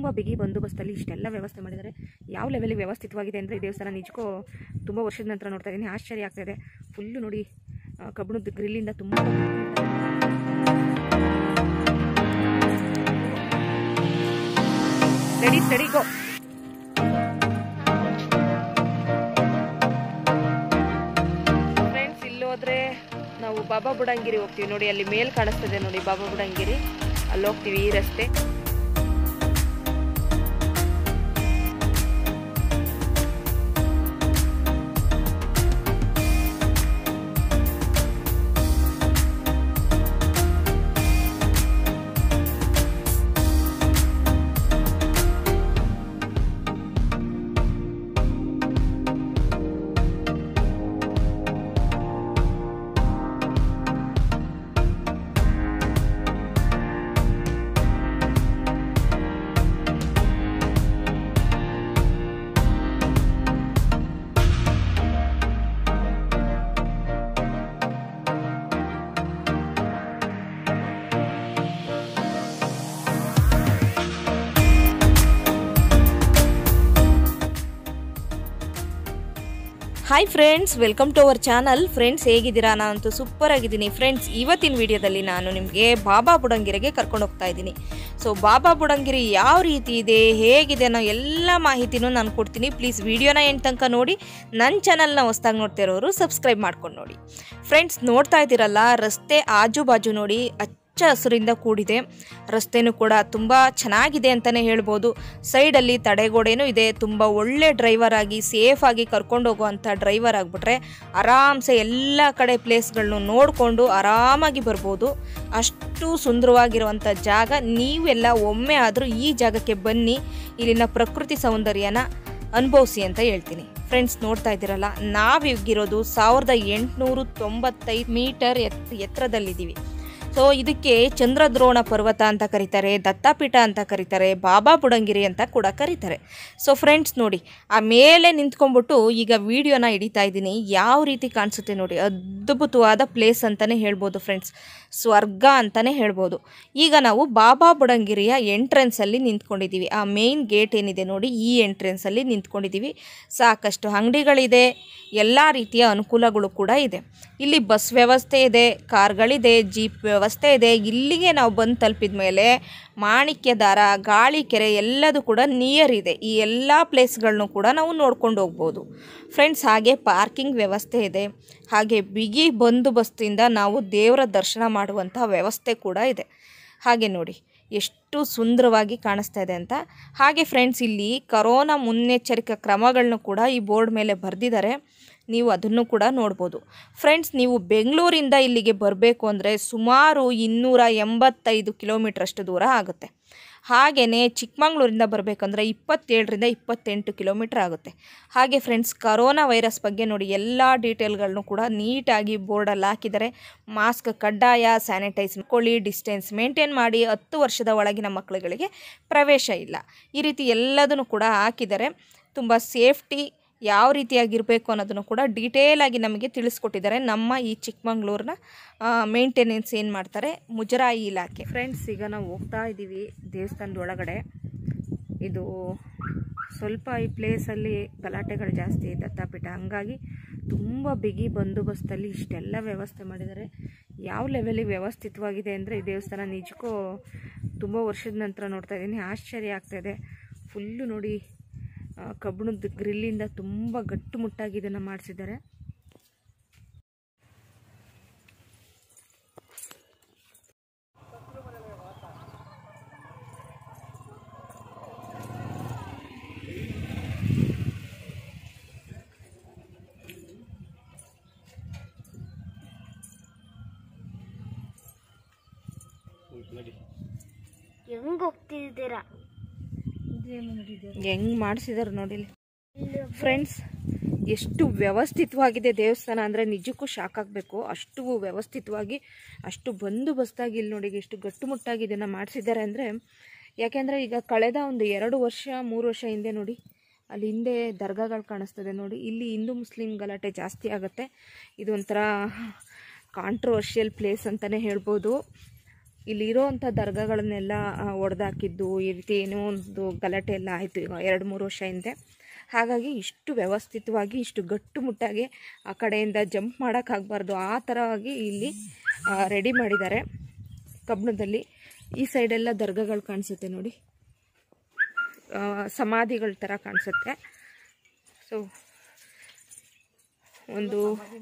ತುಂಬ ಬಿಗಿ ಬಂದೋಬಸ್ತಲ್ಲಿ ಇಷ್ಟೆಲ್ಲ ವ್ಯವಸ್ಥೆ ಮಾಡಿದ್ದಾರೆ ಯಾವ ಲೆವೆಲಿಗೆ ವ್ಯವಸ್ಥಿತವಾಗಿದೆ ಅಂದರೆ ಈ ದೇವಸ್ಥಾನ ನಿಜಕ್ಕೂ ತುಂಬ ವರ್ಷದ ನಂತರ ನೋಡ್ತಾ ಇದ್ದೀನಿ ಆಶ್ಚರ್ಯ ಆಗ್ತಾ ಇದೆ ಫುಲ್ಲು ನೋಡಿ ಆ, ಕಬ್ಬಿಣದ ಗ್ರಿಲ್ಲಿಂದ ತುಂಬ ರೆಡಿ ರೆಡಿ ಗೋ ಫ್ರೆಂಡ್ಸ್ ಇಲ್ಲಿ ಹೋದ್ರೆ ನಾವು ಬಾಬಾ ಬುಡಂಗಿರಿ ಹೋಗ್ತೀವಿ ನೋಡಿ ಅಲ್ಲಿ ಮೇಲ್ ಕಾಣಿಸ್ತದೆ ನೋಡಿ ಬಾಬಾ ಬುಡಂಗಿರಿ ಅಲ್ಲಿ ಹೋಗ್ತೀವಿ ಈ ರಸ್ತೆ hi friends welcome to our channel friends ಹೇಗಿದ್ದೀರಾ ನಾನಂತೂ ಸೂಪರ್ ಆಗಿದ್ದೀನಿ ಫ್ರೆಂಡ್ಸ್ ಇವತ್ತಿನ ವಿಡಿಯೋದಲ್ಲಿ ನಾನು ನಿಮಗೆ ಬಾಬಾ ಬುಡಂಗಿರಿಗೆ ಕರ್ಕೊಂಡು ಹೋಗ್ತಾ ಇದ್ದೀನಿ ಸೊ ಬಾಬಾ ಬುಡಂಗಿರಿ ಯಾವ ರೀತಿ ಇದೆ ಹೇಗಿದೆ ಅನ್ನೋ ಎಲ್ಲ ಮಾಹಿತಿನೂ ನಾನು ಕೊಡ್ತೀನಿ ಪ್ಲೀಸ್ ವಿಡಿಯೋನ ಎಂಟು ತನಕ ನೋಡಿ ನನ್ನ ಚಾನಲ್ನ ಹೊಸ್ದಾಗಿ ನೋಡ್ತಾ ಇರೋರು ಸಬ್ಸ್ಕ್ರೈಬ್ ಮಾಡ್ಕೊಂಡು ನೋಡಿ ಫ್ರೆಂಡ್ಸ್ ನೋಡ್ತಾ ಇದ್ದೀರಲ್ಲ ರಸ್ತೆ ಆಜು ಬಾಜು ನೋಡಿ ಹಚ್ಚ ಹಸುರಿಂದ ಕೂಡಿದೆ ರಸ್ತೆನೂ ಕೂಡ ತುಂಬ ಚೆನ್ನಾಗಿದೆ ಅಂತಲೇ ಹೇಳ್ಬೋದು ಸೈಡಲ್ಲಿ ತಡೆಗೋಡೆನೂ ಇದೆ ತುಂಬ ಒಳ್ಳೆ ಡ್ರೈವರ್ ಆಗಿ ಸೇಫ್ ಆಗಿ ಕರ್ಕೊಂಡು ಹೋಗುವಂಥ ಡ್ರೈವರ್ ಆಗಿಬಿಟ್ರೆ ಆರಾಮ್ಸೆ ಎಲ್ಲ ಕಡೆ ಪ್ಲೇಸ್ಗಳನ್ನು ನೋಡಿಕೊಂಡು ಆರಾಮಾಗಿ ಬರ್ಬೋದು ಅಷ್ಟು ಸುಂದರವಾಗಿರುವಂಥ ಜಾಗ ನೀವೆಲ್ಲ ಒಮ್ಮೆ ಆದರೂ ಈ ಜಾಗಕ್ಕೆ ಬನ್ನಿ ಇಲ್ಲಿನ ಪ್ರಕೃತಿ ಸೌಂದರ್ಯನ ಅನುಭವಿಸಿ ಅಂತ ಹೇಳ್ತೀನಿ ಫ್ರೆಂಡ್ಸ್ ನೋಡ್ತಾ ಇದ್ದೀರಲ್ಲ ನಾವಿಗಿರೋದು ಸಾವಿರದ ಎಂಟುನೂರು ತೊಂಬತ್ತೈದು ಮೀಟರ್ ಎತ್ ಎತ್ತರದಲ್ಲಿದ್ದೀವಿ ಸೊ ಇದಕ್ಕೆ ಚಂದ್ರದ್ರೋಣ ಪರ್ವತ ಅಂತ ಕರೀತಾರೆ ದತ್ತಾಪೀಠ ಅಂತ ಕರೀತಾರೆ ಬಾಬಾ ಬುಡಂಗಿರಿ ಅಂತ ಕೂಡ ಕರೀತಾರೆ ಸೊ ಫ್ರೆಂಡ್ಸ್ ನೋಡಿ ಆ ಮೇಲೆ ನಿಂತ್ಕೊಂಡ್ಬಿಟ್ಟು ಈಗ ವಿಡಿಯೋನ ಹಿಡಿತಾ ಇದ್ದೀನಿ ಯಾವ ರೀತಿ ಕಾಣಿಸುತ್ತೆ ನೋಡಿ ಅದ್ಭುತವಾದ ಪ್ಲೇಸ್ ಅಂತಲೇ ಹೇಳ್ಬೋದು ಫ್ರೆಂಡ್ಸ್ ಸ್ವರ್ಗ ಅಂತಲೇ ಹೇಳ್ಬೋದು ಈಗ ನಾವು ಬಾಬಾ ಬುಡಂಗಿರಿಯ ಎಂಟ್ರೆನ್ಸಲ್ಲಿ ನಿಂತ್ಕೊಂಡಿದ್ದೀವಿ ಆ ಮೇಯ್ನ್ ಗೇಟ್ ಏನಿದೆ ನೋಡಿ ಈ ಎಂಟ್ರೆನ್ಸಲ್ಲಿ ನಿಂತ್ಕೊಂಡಿದ್ದೀವಿ ಸಾಕಷ್ಟು ಅಂಗಡಿಗಳಿದೆ ಎಲ್ಲ ರೀತಿಯ ಅನುಕೂಲಗಳು ಕೂಡ ಇದೆ ಇಲ್ಲಿ ಬಸ್ ವ್ಯವಸ್ಥೆ ಇದೆ ಕಾರ್ಗಳಿದೆ ಜೀಪ್ ವ್ಯವಸ್ಥೆ ಇದೆ ಇಲ್ಲಿಗೆ ನಾವು ಬಂದು ತಲುಪಿದ ಮೇಲೆ ಮಾಣಿಕ್ಯದಾರ ಗಾಳಿಕೆರೆ ಎಲ್ಲದೂ ಕೂಡ ನಿಯರ್ ಇದೆ ಈ ಎಲ್ಲ ಪ್ಲೇಸ್ಗಳನ್ನು ಕೂಡ ನಾವು ನೋಡ್ಕೊಂಡು ಹೋಗ್ಬೋದು ಫ್ರೆಂಡ್ಸ್ ಹಾಗೆ ಪಾರ್ಕಿಂಗ್ ವ್ಯವಸ್ಥೆ ಇದೆ ಹಾಗೆ ಬಿಗಿ ಬಂದೋಬಸ್ತಿಂದ ನಾವು ದೇವರ ದರ್ಶನ ಮಾಡುವಂಥ ವ್ಯವಸ್ಥೆ ಕೂಡ ಇದೆ ಹಾಗೆ ನೋಡಿ ಎಷ್ಟು ಸುಂದರವಾಗಿ ಕಾಣಿಸ್ತಾ ಇದೆ ಅಂತ ಹಾಗೆ ಫ್ರೆಂಡ್ಸ್ ಇಲ್ಲಿ ಕರೋನಾ ಮುನ್ನೆಚ್ಚರಿಕಾ ಕ್ರಮಗಳನ್ನು ಕೂಡ ಈ ಬೋರ್ಡ್ ಮೇಲೆ ಬರೆದಿದ್ದಾರೆ ನೀವು ಅದನ್ನು ಕೂಡ ನೋಡ್ಬೋದು ಫ್ರೆಂಡ್ಸ್ ನೀವು ಬೆಂಗಳೂರಿಂದ ಇಲ್ಲಿಗೆ ಬರಬೇಕು ಅಂದರೆ ಸುಮಾರು ಇನ್ನೂರ ಎಂಬತ್ತೈದು ಕಿಲೋಮೀಟ್ರಷ್ಟು ದೂರ ಆಗುತ್ತೆ ಹಾಗೆಯೇ ಚಿಕ್ಕಮಂಗ್ಳೂರಿಂದ ಬರಬೇಕಂದ್ರೆ ಇಪ್ಪತ್ತೇಳರಿಂದ ಇಪ್ಪತ್ತೆಂಟು ಕಿಲೋಮೀಟ್ರ್ ಆಗುತ್ತೆ ಹಾಗೆ ಫ್ರೆಂಡ್ಸ್ ಕರೋನಾ ವೈರಸ್ ಬಗ್ಗೆ ನೋಡಿ ಎಲ್ಲ ಡೀಟೇಲ್ಗಳನ್ನು ಕೂಡ ನೀಟಾಗಿ ಬೋರ್ಡಲ್ಲಿ ಹಾಕಿದ್ದಾರೆ ಮಾಸ್ಕ್ ಕಡ್ಡಾಯ ಸ್ಯಾನಿಟೈಸ್ ಮಾಡ್ಕೊಳ್ಳಿ ಡಿಸ್ಟೆನ್ಸ್ ಮೇಂಟೈನ್ ಮಾಡಿ ಹತ್ತು ವರ್ಷದ ಒಳಗಿನ ಮಕ್ಕಳುಗಳಿಗೆ ಪ್ರವೇಶ ಇಲ್ಲ ಈ ರೀತಿ ಎಲ್ಲದನ್ನು ಕೂಡ ಹಾಕಿದ್ದಾರೆ ತುಂಬ ಸೇಫ್ಟಿ ಯಾವ ರೀತಿಯಾಗಿರಬೇಕು ಅನ್ನೋದನ್ನು ಕೂಡ ಡೀಟೇಲಾಗಿ ನಮಗೆ ತಿಳಿಸ್ಕೊಟ್ಟಿದ್ದಾರೆ ನಮ್ಮ ಈ ಚಿಕ್ಕಮಂಗ್ಳೂರಿನ ಮೇಂಟೆನೆನ್ಸ್ ಏನು ಮಾಡ್ತಾರೆ ಮುಜರಾಯಿ ಇಲಾಖೆ ಫ್ರೆಂಡ್ಸ್ ಈಗ ನಾವು ಹೋಗ್ತಾ ಇದ್ದೀವಿ ದೇವಸ್ಥಾನದ ಒಳಗಡೆ ಇದು ಸ್ವಲ್ಪ ಈ ಪ್ಲೇಸಲ್ಲಿ ಗಲಾಟೆಗಳು ಜಾಸ್ತಿ ದತ್ತಾಪೀಠ ಹಂಗಾಗಿ ತುಂಬ ಬಿಗಿ ಬಂದೋಬಸ್ತಲ್ಲಿ ಇಷ್ಟೆಲ್ಲ ವ್ಯವಸ್ಥೆ ಮಾಡಿದ್ದಾರೆ ಯಾವ ಲೆವೆಲಿಗೆ ವ್ಯವಸ್ಥಿತವಾಗಿದೆ ಅಂದರೆ ಈ ದೇವಸ್ಥಾನ ನಿಜಕ್ಕೂ ತುಂಬ ವರ್ಷದ ನಂತರ ನೋಡ್ತಾ ಇದ್ದೀನಿ ಆಶ್ಚರ್ಯ ಆಗ್ತಾಯಿದೆ ಫುಲ್ಲು ನೋಡಿ ಆ, ಕಬ್ಬಿಣದ ಗ್ರಿಲ್ಲಿಂದ ತುಂಬ ಗಟ್ಟುಮುಟ್ಟಾಗಿ ಇದನ್ನು ಮಾಡಿಸಿದ್ದಾರೆ ಹೆಂಗ್ ಹೋಗ್ತಿದ್ದೀರಾ ಹೆಂಗೆ ಮಾಡಿಸಿದಾರೆ ನೋಡಿಲಿ ಫ್ರೆಂಡ್ಸ್ ಎಷ್ಟು ವ್ಯವಸ್ಥಿತವಾಗಿದೆ ದೇವಸ್ಥಾನ ಅಂದರೆ ನಿಜಕ್ಕೂ ಶಾಕ್ ಆಗಬೇಕು ಅಷ್ಟು ವ್ಯವಸ್ಥಿತವಾಗಿ ಅಷ್ಟು ಬಂದೋಬಸ್ತಾಗಿ ಇಲ್ಲಿ ನೋಡಿ ಎಷ್ಟು ಗಟ್ಟುಮುಟ್ಟಾಗಿ ಇದನ್ನು ಮಾಡಿಸಿದ್ದಾರೆ ಅಂದರೆ ಯಾಕೆಂದರೆ ಈಗ ಕಳೆದ ಒಂದು ಎರಡು ವರ್ಷ ಮೂರು ವರ್ಷ ಹಿಂದೆ ನೋಡಿ ಅಲ್ಲಿ ಹಿಂದೆ ದರ್ಗಾಗಳು ಕಾಣಿಸ್ತದೆ ನೋಡಿ ಇಲ್ಲಿ ಹಿಂದೂ ಮುಸ್ಲಿಂ ಗಲಾಟೆ ಜಾಸ್ತಿ ಆಗುತ್ತೆ ಇದು ಒಂಥರ ಕಾಂಟ್ರವರ್ಷಿಯಲ್ ಪ್ಲೇಸ್ ಅಂತಲೇ ಹೇಳ್ಬೋದು ಇಲ್ಲಿರೋವಂಥ ದರ್ಗಾಗಳನ್ನೆಲ್ಲ ಒಡೆದಾಕಿದ್ದು ಈ ರೀತಿ ಏನೋ ಒಂದು ಗಲಾಟೆ ಎಲ್ಲ ಆಯಿತು ಈಗ ಎರಡು ಮೂರು ವರ್ಷ ಹಿಂದೆ ಹಾಗಾಗಿ ಇಷ್ಟು ವ್ಯವಸ್ಥಿತವಾಗಿ ಇಷ್ಟು ಗಟ್ಟುಮುಟ್ಟಾಗಿ ಆ ಕಡೆಯಿಂದ ಜಂಪ್ ಮಾಡೋಕ್ಕಾಗಬಾರ್ದು ಆ ಥರವಾಗಿ ಇಲ್ಲಿ ರೆಡಿ ಮಾಡಿದ್ದಾರೆ ಕಬ್ಬಣದಲ್ಲಿ ಈ ಸೈಡೆಲ್ಲ ದರ್ಗಾಗಳು ಕಾಣಿಸುತ್ತೆ ನೋಡಿ ಆ, ಸಮಾಧಿಗಳ ಥರ ಕಾಣಿಸುತ್ತೆ ಸೊ ಒಂದು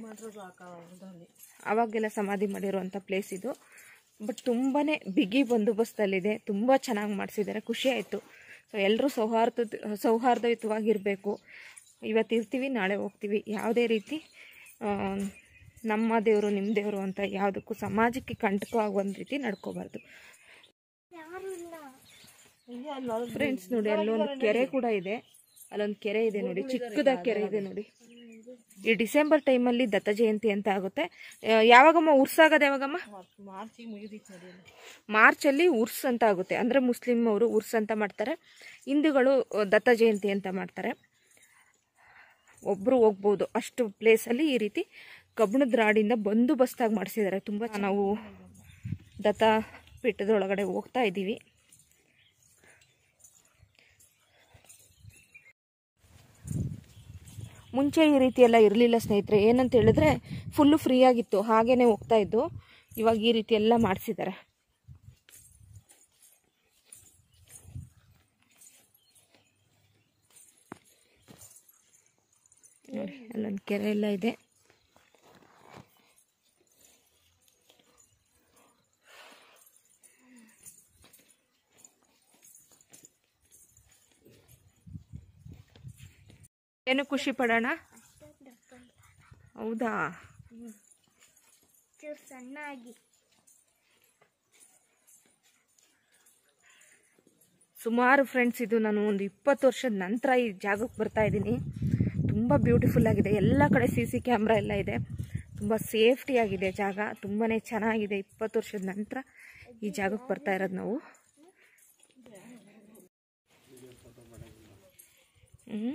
ಅವಾಗೆಲ್ಲ ಸಮಾಧಿ ಮಾಡಿರುವಂಥ ಪ್ಲೇಸ್ ಇದು ಬಟ್ ತುಂಬಾ ಬಿಗಿ ಬಂದೋಬಸ್ತಲ್ಲಿದೆ ತುಂಬ ಚೆನ್ನಾಗಿ ಮಾಡಿಸಿದ್ದಾರೆ ಖುಷಿ ಆಯಿತು ಸೊ ಎಲ್ಲರೂ ಸೌಹಾರ್ದ ಸೌಹಾರ್ದಯುತವಾಗಿರಬೇಕು ಇವತ್ತು ಇರ್ತೀವಿ ನಾಳೆ ಹೋಗ್ತೀವಿ ಯಾವುದೇ ರೀತಿ ಆ, ನಮ್ಮ ದೇವರು ನಿಮ್ಮ ದೇವರು ಅಂತ ಯಾವುದಕ್ಕೂ ಸಮಾಜಕ್ಕೆ ಕಂಟಕ ಆಗುವಂಥ ರೀತಿ ನಡ್ಕೋಬಾರ್ದು ಯಾರು ಇಲ್ಲ ಫ್ರೆಂಡ್ಸ್ ನೋಡಿ ಅಲ್ಲೊಂದು ಕೆರೆ ಕೂಡ ಇದೆ ಅಲ್ಲೊಂದು ಕೆರೆ ಇದೆ ನೋಡಿ ಚಿಕ್ಕದಾದ ಕೆರೆ ಇದೆ ನೋಡಿ ಈ ಡಿಸೆಂಬರ್ ಟೈಮಲ್ಲಿ ದತ್ತ ಜಯಂತಿ ಅಂತ ಆಗುತ್ತೆ ಆ, ಯಾವಾಗಮ್ಮ ಉರ್ಸಾಗದು ಯಾವಾಗಮ್ಮ ಮಾರ್ಚಲ್ಲಿ ಉರ್ಸ್ ಅಂತ ಆಗುತ್ತೆ ಅಂದರೆ ಮುಸ್ಲಿಂ ಅವರು ಉರ್ಸ್ ಅಂತ ಮಾಡ್ತಾರೆ ಹಿಂದೂಗಳು ಆ, ದತ್ತ ಜಯಂತಿ ಅಂತ ಮಾಡ್ತಾರೆ ಒಬ್ಬರು ಹೋಗ್ಬೋದು ಅಷ್ಟು ಪ್ಲೇಸಲ್ಲಿ ಈ ರೀತಿ ಕಬ್ಬಣದ ರಾಡಿಂದ ಬಂದೋಬಸ್ತಾಗಿ ಮಾಡಿಸಿದ್ದಾರೆ ತುಂಬ ನಾವು ದತ್ತ ಪೀಠದೊಳಗಡೆ ಹೋಗ್ತಾ ಇದ್ದೀವಿ ಮುಂಚೆ ಈ ರೀತಿ ಎಲ್ಲ ಇರಲಿಲ್ಲ ಸ್ನೇಹಿತರೆ ಏನಂತ ಹೇಳಿದ್ರೆ ಫುಲ್ಲು ಫ್ರೀ ಆಗಿತ್ತು ಹಾಗೇನೆ ಹೋಗ್ತಾ ಇದ್ದು ಇವಾಗ ಈ ರೀತಿ ಎಲ್ಲ ಮಾಡಿಸಿದ್ದಾರೆ ನೋಡಿ ಅಲ್ಲೊಂದು ಕೆರೆ ಎಲ್ಲ ಇದೆ ಏನು ಖುಷಿ ಪಡೋಣ ಹೌದಾ ಚೂರು ಸಣ್ಣಾಗಿ ಸುಮಾರು ಫ್ರೆಂಡ್ಸ್ ಇದು ನಾನು ಒಂದು ಇಪ್ಪತ್ತು ವರ್ಷದ ನಂತರ ಈ ಜಾಗಕ್ಕೆ ಬರ್ತಾ ಇದ್ದೀನಿ ತುಂಬ ಬ್ಯೂಟಿಫುಲ್ ಆಗಿದೆ ಎಲ್ಲ ಕಡೆ ಸಿ ಸಿ ಕ್ಯಾಮ್ರಾ ಎಲ್ಲ ಇದೆ ತುಂಬ ಸೇಫ್ಟಿ ಆಗಿದೆ ಜಾಗ ತುಂಬಾ ಚೆನ್ನಾಗಿದೆ ಇಪ್ಪತ್ತು ವರ್ಷದ ನಂತರ ಈ ಜಾಗಕ್ಕೆ ಬರ್ತಾ ಇರೋದು ನಾವು ಹ್ಞೂ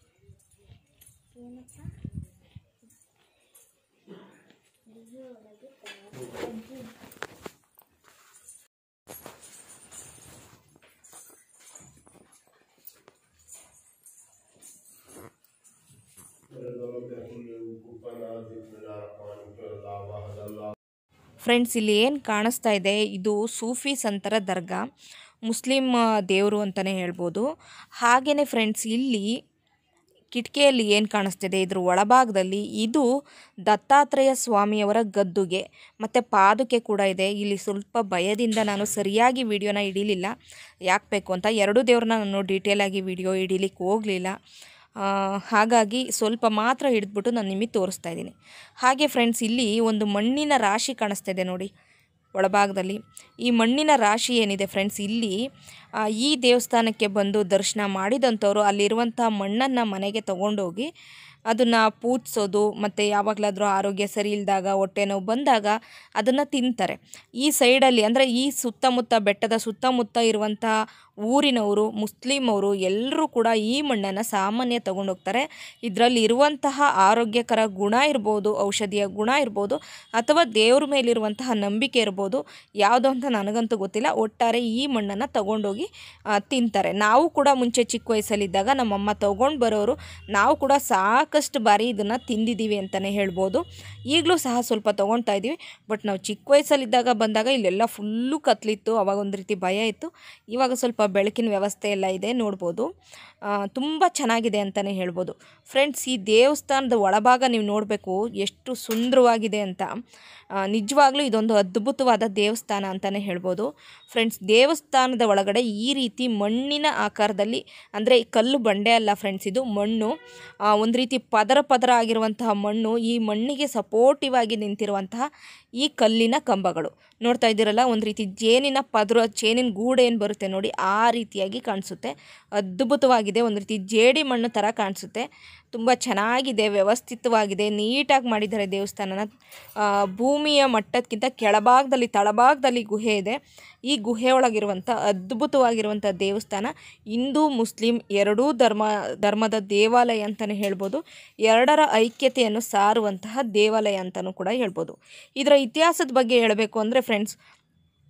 ಫ್ರೆಂಡ್ಸ್ ಇಲ್ಲಿ ಏನು ಕಾಣಿಸ್ತಾ ಇದೆ ಇದು ಸೂಫಿ ಸಂತರ ದರ್ಗಾ ಮುಸ್ಲಿಂ ದೇವರು ಅಂತಲೇ ಹೇಳ್ಬೋದು ಹಾಗೆಯೇ ಫ್ರೆಂಡ್ಸ್ ಇಲ್ಲಿ ಕಿಟಕಿಯಲ್ಲಿ ಏನು ಕಾಣಿಸ್ತಿದೆ ಇದ್ರ ಒಳಭಾಗದಲ್ಲಿ ಇದು ದತ್ತಾತ್ರೇಯ ಸ್ವಾಮಿಯವರ ಗದ್ದುಗೆ ಮತ್ತು ಪಾದುಕೆ ಕೂಡ ಇದೆ ಇಲ್ಲಿ ಸ್ವಲ್ಪ ಭಯದಿಂದ ನಾನು ಸರಿಯಾಗಿ ವಿಡಿಯೋನ ಹಿಡೀಲಿಲ್ಲ ಯಾಕೆ ಬೇಕು ಅಂತ ಎರಡೂ ದೇವ್ರನ್ನ ನಾನು ಡೀಟೇಲಾಗಿ ವಿಡಿಯೋ ಹಿಡೀಲಿಕ್ಕೆ ಹೋಗಲಿಲ್ಲ ಹಾಗಾಗಿ ಸ್ವಲ್ಪ ಮಾತ್ರ ಹಿಡಿದ್ಬಿಟ್ಟು ನಾನು ನಿಮಗೆ ತೋರಿಸ್ತಾ ಇದ್ದೀನಿ ಹಾಗೆ ಫ್ರೆಂಡ್ಸ್ ಇಲ್ಲಿ ಒಂದು ಮಣ್ಣಿನ ರಾಶಿ ಕಾಣಿಸ್ತಾ ಇದೆ ನೋಡಿ ಒಳಭಾಗದಲ್ಲಿ ಈ ಮಣ್ಣಿನ ರಾಶಿ ಏನಿದೆ ಫ್ರೆಂಡ್ಸ್ ಇಲ್ಲಿ ಆ, ಈ ದೇವಸ್ಥಾನಕ್ಕೆ ಬಂದು ದರ್ಶನ ಮಾಡಿದಂಥವ್ರು ಅಲ್ಲಿರುವಂಥ ಮಣ್ಣನ್ನು ಮನೆಗೆ ತಗೊಂಡೋಗಿ ಅದನ್ನು ಪೂಜಿಸೋದು ಮತ್ತು ಯಾವಾಗಲಾದರೂ ಆರೋಗ್ಯ ಸರಿ ಇಲ್ಲದಾಗ ಹೊಟ್ಟೆ ನೋವು ಬಂದಾಗ ಅದನ್ನು ತಿಂತಾರೆ ಈ ಸೈಡಲ್ಲಿ ಅಂದರೆ ಈ ಸುತ್ತಮುತ್ತ ಬೆಟ್ಟದ ಸುತ್ತಮುತ್ತ ಇರುವಂಥ ಊರಿನವರು ಮುಸ್ಲಿಮವರು ಎಲ್ಲರೂ ಕೂಡ ಈ ಮಣ್ಣನ್ನು ಸಾಮಾನ್ಯ ತಗೊಂಡೋಗ್ತಾರೆ ಇದರಲ್ಲಿ ಇರುವಂತಹ ಆರೋಗ್ಯಕರ ಗುಣ ಇರ್ಬೋದು ಔಷಧಿಯ ಗುಣ ಇರ್ಬೋದು ಅಥವಾ ದೇವ್ರ ಮೇಲಿರುವಂತಹ ನಂಬಿಕೆ ಇರ್ಬೋದು ಯಾವುದೋ ಅಂತ ನನಗಂತೂ ಗೊತ್ತಿಲ್ಲ ಒಟ್ಟಾರೆ ಈ ಮಣ್ಣನ್ನು ತಗೊಂಡೋಗಿ ಆ, ತಿಂತಾರೆ ನಾವು ಕೂಡ ಮುಂಚೆ ಚಿಕ್ಕ ವಯಸ್ಸಲ್ಲಿದ್ದಾಗ ನಮ್ಮಮ್ಮ ತಗೊಂಡು ಬರೋರು ನಾವು ಕೂಡ ಸಾಕಷ್ಟು ಬಾರಿ ಇದನ್ನು ತಿಂದಿದ್ದೀವಿ ಅಂತಲೇ ಹೇಳ್ಬೋದು ಈಗಲೂ ಸಹ ಸ್ವಲ್ಪ ತೊಗೊಳ್ತಾ ಇದ್ದೀವಿ ಬಟ್ ನಾವು ಚಿಕ್ಕ ವಯಸ್ಸಲ್ಲಿದ್ದಾಗ ಬಂದಾಗ ಇಲ್ಲೆಲ್ಲ ಫುಲ್ಲು ಕತ್ಲಿತ್ತು ಅವಾಗ ಒಂದು ರೀತಿ ಭಯ ಇತ್ತು ಇವಾಗ ಸ್ವಲ್ಪ ಬೆಳಕಿನ ವ್ಯವಸ್ಥೆ ಎಲ್ಲ ಇದೆ ನೋಡ್ಬೋದು ತುಂಬ ಚೆನ್ನಾಗಿದೆ ಅಂತಲೇ ಹೇಳ್ಬೋದು ಫ್ರೆಂಡ್ಸ್ ಈ ದೇವಸ್ಥಾನದ ಒಳಭಾಗ ನೀವು ನೋಡಬೇಕು ಎಷ್ಟು ಸುಂದರವಾಗಿದೆ ಅಂತ ಆ, ನಿಜವಾಗ್ಲೂ ಇದೊಂದು ಅದ್ಭುತವಾದ ದೇವಸ್ಥಾನ ಅಂತಲೇ ಹೇಳ್ಬೋದು ಫ್ರೆಂಡ್ಸ್ ದೇವಸ್ಥಾನದ ಒಳಗಡೆ ಈ ರೀತಿ ಮಣ್ಣಿನ ಆಕಾರದಲ್ಲಿ ಅಂದರೆ ಕಲ್ಲು ಬಂಡೆ ಅಲ್ಲ ಫ್ರೆಂಡ್ಸ್ ಇದು ಮಣ್ಣು ಆ, ಒಂದು ರೀತಿ ಪದರ ಪದರ ಆಗಿರುವಂತಹ ಮಣ್ಣು ಈ ಮಣ್ಣಿಗೆ ಸಪೋರ್ಟಿವ್ ಆಗಿ ನಿಂತಿರುವಂತಹ ಈ ಕಲ್ಲಿನ ಕಂಬಗಳು ನೋಡ್ತಾ ಇದ್ದೀರಲ್ಲ ಒಂದು ರೀತಿ ಜೇನಿನ ಪದರ ಜೇನಿನ ಗೂಡು ಏನು ಬರುತ್ತೆ ನೋಡಿ ಆ ರೀತಿಯಾಗಿ ಕಾಣಿಸುತ್ತೆ ಅದ್ಭುತವಾಗಿದೆ ಒಂದು ರೀತಿ ಜೇಡಿ ಮಣ್ಣು ಥರ ಕಾಣಿಸುತ್ತೆ ತುಂಬ ಚೆನ್ನಾಗಿದೆ ವ್ಯವಸ್ಥಿತವಾಗಿದೆ ನೀಟಾಗಿ ಮಾಡಿದ್ದಾರೆ ದೇವಸ್ಥಾನನ ಆ, ಭೂಮಿಯ ಮಟ್ಟಕ್ಕಿಂತ ಕೆಳಭಾಗದಲ್ಲಿ ತಳಭಾಗದಲ್ಲಿ ಗುಹೆ ಇದೆ ಈ ಗುಹೆ ಒಳಗಿರುವಂಥ ಅದ್ಭುತವಾಗಿರುವಂಥ ದೇವಸ್ಥಾನ ಹಿಂದೂ ಮುಸ್ಲಿಂ ಎರಡೂ ಧರ್ಮ ಧರ್ಮದ ದೇವಾಲಯ ಅಂತಲೇ ಹೇಳ್ಬೋದು ಎರಡರ ಐಕ್ಯತೆಯನ್ನು ಸಾರುವಂತಹ ದೇವಾಲಯ ಅಂತಲೂ ಕೂಡ ಹೇಳ್ಬೋದು ಇದರ ಇತಿಹಾಸದ ಬಗ್ಗೆ ಹೇಳಬೇಕು ಅಂದರೆ ಫ್ರೆಂಡ್ಸ್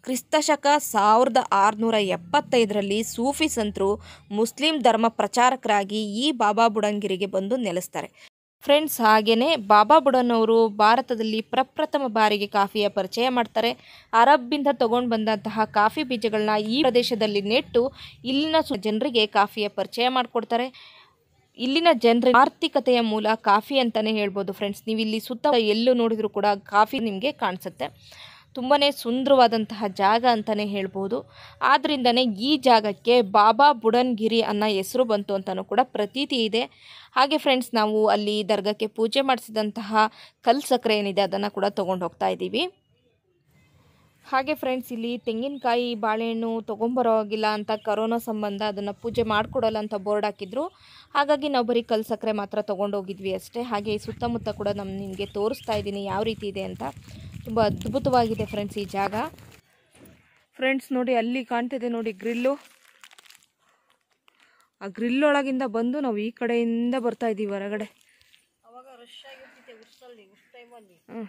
ಕ್ರಿಸ್ತಶಕ ಸಾವಿರದ ಆರುನೂರ ಎಪ್ಪತ್ತೈದರಲ್ಲಿ ಸೂಫಿ ಸಂತರು ಮುಸ್ಲಿಂ ಧರ್ಮ ಪ್ರಚಾರಕರಾಗಿ ಈ ಬಾಬಾ ಬುಡಂಗಿರಿಗೆ ಬಂದು ನೆಲೆಸ್ತಾರೆ ಫ್ರೆಂಡ್ಸ್ ಹಾಗೆಯೇ ಬಾಬಾ ಬುಡನ್ ಅವರು ಭಾರತದಲ್ಲಿ ಪ್ರಪ್ರಥಮ ಬಾರಿಗೆ ಕಾಫಿಯ ಪರಿಚಯ ಮಾಡ್ತಾರೆ ಅರಬ್ಬಿಂದ ತಗೊಂಡು ಬಂದಂತಹ ಕಾಫಿ ಬೀಜಗಳನ್ನ ಈ ಪ್ರದೇಶದಲ್ಲಿ ನೆಟ್ಟು ಇಲ್ಲಿನ ಸು- ಜನರಿಗೆ ಕಾಫಿಯ ಪರಿಚಯ ಮಾಡಿಕೊಡ್ತಾರೆ ಇಲ್ಲಿನ ಜನರ ಆರ್ಥಿಕತೆಯ ಮೂಲ ಕಾಫಿ ಅಂತಲೇ ಹೇಳ್ಬೋದು ಫ್ರೆಂಡ್ಸ್ ನೀವು ಇಲ್ಲಿ ಸುತ್ತ ಎಲ್ಲೂ ನೋಡಿದರೂ ಕೂಡ ಕಾಫಿ ನಿಮಗೆ ಕಾಣಿಸುತ್ತೆ ತುಂಬಾ ಸುಂದರವಾದಂತಹ ಜಾಗ ಅಂತಲೇ ಹೇಳ್ಬೋದು ಆದ್ದರಿಂದನೇ ಈ ಜಾಗಕ್ಕೆ ಬಾಬಾ ಬುಡನ್ಗಿರಿ ಅನ್ನೋ ಹೆಸರು ಬಂತು ಅಂತಲೂ ಕೂಡ ಪ್ರತೀತಿ ಇದೆ ಹಾಗೆ ಫ್ರೆಂಡ್ಸ್ ನಾವು ಅಲ್ಲಿ ದರ್ಗಕ್ಕೆ ಪೂಜೆ ಮಾಡಿಸಿದಂತಹ ಕಲ್ಲು ಸಕ್ಕರೆ ಏನಿದೆ ಅದನ್ನು ಕೂಡ ತೊಗೊಂಡು ಹೋಗ್ತಾ ಇದ್ದೀವಿ ಹಾಗೆ ಫ್ರೆಂಡ್ಸ್ ಇಲ್ಲಿ ತೆಂಗಿನಕಾಯಿ ಬಾಳೆಹಣ್ಣು ತೊಗೊಂಬರೋ ಆಗಿಲ್ಲ ಅಂತ ಕರೋನಾ ಸಂಬಂಧ ಅದನ್ನು ಪೂಜೆ ಮಾಡಿಕೊಡಲ್ಲ ಅಂತ ಬೋರ್ಡ್ ಹಾಕಿದ್ರು ಹಾಗಾಗಿ ನಾವು ಬರೀ ಕಲ್ಲು ಸಕ್ಕರೆ ಮಾತ್ರ ತೊಗೊಂಡೋಗಿದ್ವಿ ಅಷ್ಟೇ ಹಾಗೆ ಈ ಸುತ್ತಮುತ್ತ ಕೂಡ ನಮ್ಮ ನಿಮಗೆ ತೋರಿಸ್ತಾ ಇದ್ದೀನಿ ಯಾವ ರೀತಿ ಇದೆ ಅಂತ ತುಂಬ ಅದ್ಭುತವಾಗಿದೆ ಫ್ರೆಂಡ್ಸ್ ಈ ಜಾಗ ಫ್ರೆಂಡ್ಸ್ ನೋಡಿ ಅಲ್ಲಿ ಕಾಣ್ತಿದೆ ನೋಡಿ ಗ್ರಿಲ್ಲು ಆ ಗ್ರಿಲ್ ಒಳಗಿಂದ ಬಂದು ನಾವು ಈ ಕಡೆಯಿಂದ ಬರ್ತಾ ಇದ್ದೀವಿ ಹೊರಗಡೆ ಹ್ಮ್.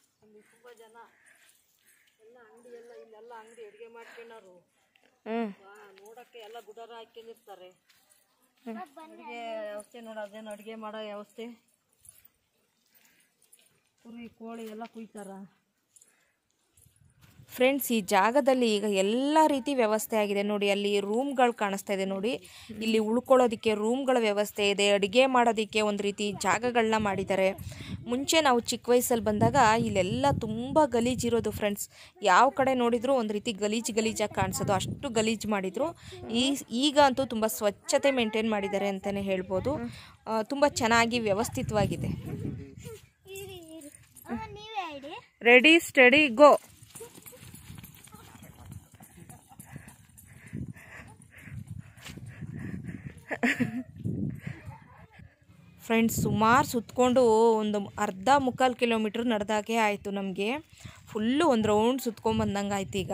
ಹ್ಮ್. ನೋಡಕ್ಕೆ ಎಲ್ಲ ಗುಡಾರ ಹಾಕೊಂಡಿರ್ತಾರೆ ಅಡುಗೆ ವ್ಯವಸ್ಥೆ ನೋಡೋದೇನು ಅಡುಗೆ ಮಾಡೋ ವ್ಯವಸ್ಥೆ ಕುರಿ ಕೋಳಿ ಎಲ್ಲ ಕುಯ್ತಾರ ಫ್ರೆಂಡ್ಸ್ ಈ ಜಾಗದಲ್ಲಿ ಈಗ ಎಲ್ಲ ರೀತಿ ವ್ಯವಸ್ಥೆ ಆಗಿದೆ ನೋಡಿ ಅಲ್ಲಿ ರೂಮ್ಗಳು ಕಾಣಿಸ್ತಾ ಇದೆ ನೋಡಿ ಇಲ್ಲಿ ಉಳ್ಕೊಳ್ಳೋದಕ್ಕೆ ರೂಮ್ಗಳ ವ್ಯವಸ್ಥೆ ಇದೆ ಅಡುಗೆ ಮಾಡೋದಕ್ಕೆ ಒಂದು ರೀತಿ ಜಾಗಗಳನ್ನ ಮಾಡಿದ್ದಾರೆ ಮುಂಚೆ ನಾವು ಚಿಕ್ಕ ವಯಸ್ಸಲ್ಲಿ ಬಂದಾಗ ಇಲ್ಲೆಲ್ಲ ತುಂಬ ಗಲೀಜಿರೋದು ಫ್ರೆಂಡ್ಸ್ ಯಾವ ಕಡೆ ನೋಡಿದರೂ ಒಂದು ರೀತಿ ಗಲೀಜು ಗಲೀಜಾಗಿ ಕಾಣಿಸೋದು ಅಷ್ಟು ಗಲೀಜು ಮಾಡಿದರು ಈ ಈಗ ಅಂತೂ ತುಂಬ ಸ್ವಚ್ಛತೆ ಮೇಂಟೈನ್ ಮಾಡಿದ್ದಾರೆ ಅಂತಲೇ ಹೇಳ್ಬೋದು ತುಂಬ ಚೆನ್ನಾಗಿ ವ್ಯವಸ್ಥಿತವಾಗಿದೆ ಇರಿ ಇರಿ ಅಮ್ಮ ನೀವೇ ಹೇಳಿ ರೆಡಿ ಸ್ಟಡಿ ಗೋ ಫ್ರೆಂಡ್ಸ್ ಸುಮಾರು ಸುತ್ತಕೊಂಡು ಒಂದು ಅರ್ಧ ಮುಕ್ಕಾಲು ಕಿಲೋಮೀಟ್ರ್ ನಡೆದಾಗೆ ಆಯಿತು ನಮಗೆ ಫುಲ್ಲು ಒಂದು ರೌಂಡ್ ಸುತ್ಕೊಂಬಂದಂಗೆ ಆಯ್ತು ಈಗ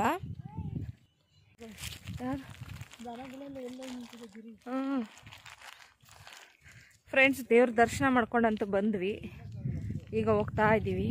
ಫ್ರೆಂಡ್ಸ್ ದೇವ್ರ ದರ್ಶನ ಮಾಡ್ಕೊಂಡಂತೂ ಬಂದ್ವಿ ಈಗ ಹೋಗ್ತಾ ಇದ್ದೀವಿ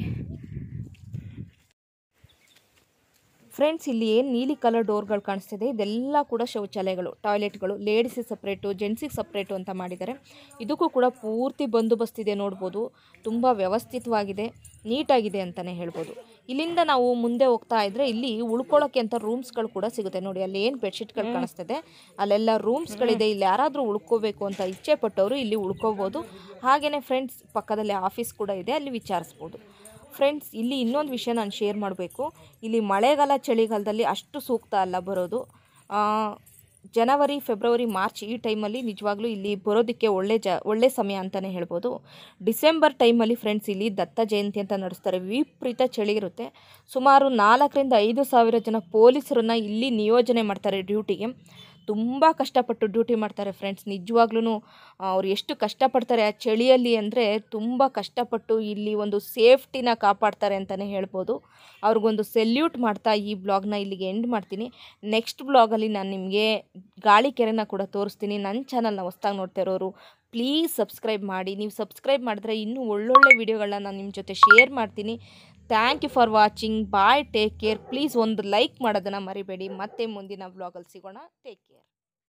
ಫ್ರೆಂಡ್ಸ್ ಇಲ್ಲಿ ಏನು ನೀಲಿ ಕಲರ್ ಡೋರ್ಗಳು ಕಾಣಿಸ್ತಿದೆ ಇದೆಲ್ಲ ಕೂಡ ಶೌಚಾಲಯಗಳು ಟಾಯ್ಲೆಟ್ಗಳು ಲೇಡೀಸಿಗೆ ಸಪ್ರೇಟು ಜೆಂಟ್ಸಿಗೆ ಸಪ್ರೇಟು ಅಂತ ಮಾಡಿದ್ದಾರೆ ಇದಕ್ಕೂ ಕೂಡ ಪೂರ್ತಿ ಬಂದೋಬಸ್ತ್ ಇದೆ ನೋಡ್ಬೋದು ತುಂಬ ವ್ಯವಸ್ಥಿತವಾಗಿದೆ ನೀಟಾಗಿದೆ ಅಂತಲೇ ಹೇಳ್ಬೋದು ಇಲ್ಲಿಂದ ನಾವು ಮುಂದೆ ಹೋಗ್ತಾ ಇದ್ದರೆ ಇಲ್ಲಿ ಉಳ್ಕೊಳ್ಳೋಕ್ಕೆ ಅಂತ ರೂಮ್ಸ್ಗಳು ಕೂಡ ಸಿಗುತ್ತೆ ನೋಡಿ ಅಲ್ಲಿ ಏನು ಬೆಡ್ಶೀಟ್ಗಳು ಕಾಣಿಸ್ತಿದೆ ಅಲ್ಲೆಲ್ಲ ರೂಮ್ಸ್ಗಳಿದೆ ಇಲ್ಲಿ ಯಾರಾದರೂ ಉಳ್ಕೋಬೇಕು ಅಂತ ಇಚ್ಛೆ ಪಟ್ಟವರು ಇಲ್ಲಿ ಉಳ್ಕೋಬೋದು ಹಾಗೆಯೇ ಫ್ರೆಂಡ್ಸ್ ಪಕ್ಕದಲ್ಲಿ ಆಫೀಸ್ ಕೂಡ ಇದೆ ಅಲ್ಲಿ ವಿಚಾರಿಸ್ಬೋದು ಫ್ರೆಂಡ್ಸ್ ಇಲ್ಲಿ ಇನ್ನೊಂದು ವಿಷಯ ನಾನು ಶೇರ್ ಮಾಡಬೇಕು ಇಲ್ಲಿ ಮಳೆಗಾಲ ಚಳಿಗಾಲದಲ್ಲಿ ಅಷ್ಟು ಸೂಕ್ತ ಅಲ್ಲ ಬರೋದು ಆ, ಜನವರಿ ಫೆಬ್ರವರಿ ಮಾರ್ಚ್ ಈ ಟೈಮಲ್ಲಿ ನಿಜವಾಗ್ಲೂ ಇಲ್ಲಿ ಬರೋದಕ್ಕೆ ಒಳ್ಳೆ ಜ ಒಳ್ಳೆ ಸಮಯ ಅಂತಲೇ ಹೇಳ್ಬೋದು ಡಿಸೆಂಬರ್ ಟೈಮಲ್ಲಿ ಫ್ರೆಂಡ್ಸ್ ಇಲ್ಲಿ ದತ್ತ ಜಯಂತಿ ಅಂತ ನಡೆಸ್ತಾರೆ ವಿಪರೀತ ಚಳಿ ಇರುತ್ತೆ ಸುಮಾರು ನಾಲ್ಕರಿಂದ ಐದು ಸಾವಿರ ಜನ ಪೊಲೀಸರನ್ನ ಇಲ್ಲಿ ನಿಯೋಜನೆ ಮಾಡ್ತಾರೆ ಡ್ಯೂಟಿಗೆ ತುಂಬ ಕಷ್ಟಪಟ್ಟು ಡ್ಯೂಟಿ ಮಾಡ್ತಾರೆ ಫ್ರೆಂಡ್ಸ್ ನಿಜವಾಗ್ಲೂ ಅವ್ರು ಎಷ್ಟು ಕಷ್ಟಪಡ್ತಾರೆ ಆ ಚಳಿಯಲ್ಲಿ ಅಂದರೆ ತುಂಬ ಕಷ್ಟಪಟ್ಟು ಇಲ್ಲಿ ಒಂದು ಸೇಫ್ಟಿನ ಕಾಪಾಡ್ತಾರೆ ಅಂತಲೇ ಹೇಳ್ಬೋದು ಅವ್ರಿಗೊಂದು ಸೆಲ್ಯೂಟ್ ಮಾಡ್ತಾ ಈ ಬ್ಲಾಗ್ನ ಇಲ್ಲಿಗೆ ಎಂಡ್ ಮಾಡ್ತೀನಿ ನೆಕ್ಸ್ಟ್ ಬ್ಲಾಗಲ್ಲಿ ನಾನು ನಿಮಗೆ ಗಾಳಿ ಕೆರೆನ ಕೂಡ ತೋರಿಸ್ತೀನಿ ನನ್ನ ಚಾನಲ್ನ ಹೊಸ್ದಾಗಿ ನೋಡ್ತಾ ಇರೋರು ಪ್ಲೀಸ್ ಸಬ್ಸ್ಕ್ರೈಬ್ ಮಾಡಿ ನೀವು ಸಬ್ಸ್ಕ್ರೈಬ್ ಮಾಡಿದ್ರೆ ಇನ್ನೂ ಒಳ್ಳೊಳ್ಳೆ ವೀಡಿಯೋಗಳನ್ನ ನಾನು ನಿಮ್ಮ ಜೊತೆ ಶೇರ್ ಮಾಡ್ತೀನಿ thank you for watching bye take care please ಒಂದು ಲೈಕ್ ಮಾಡೋದನ್ನು ಮರಿಬೇಡಿ ಮತ್ತೆ ಮುಂದಿನ ವ್ಲಾಗಲ್ಲಿ ಸಿಗೋಣ ಟೇಕ್ ಕೇರ್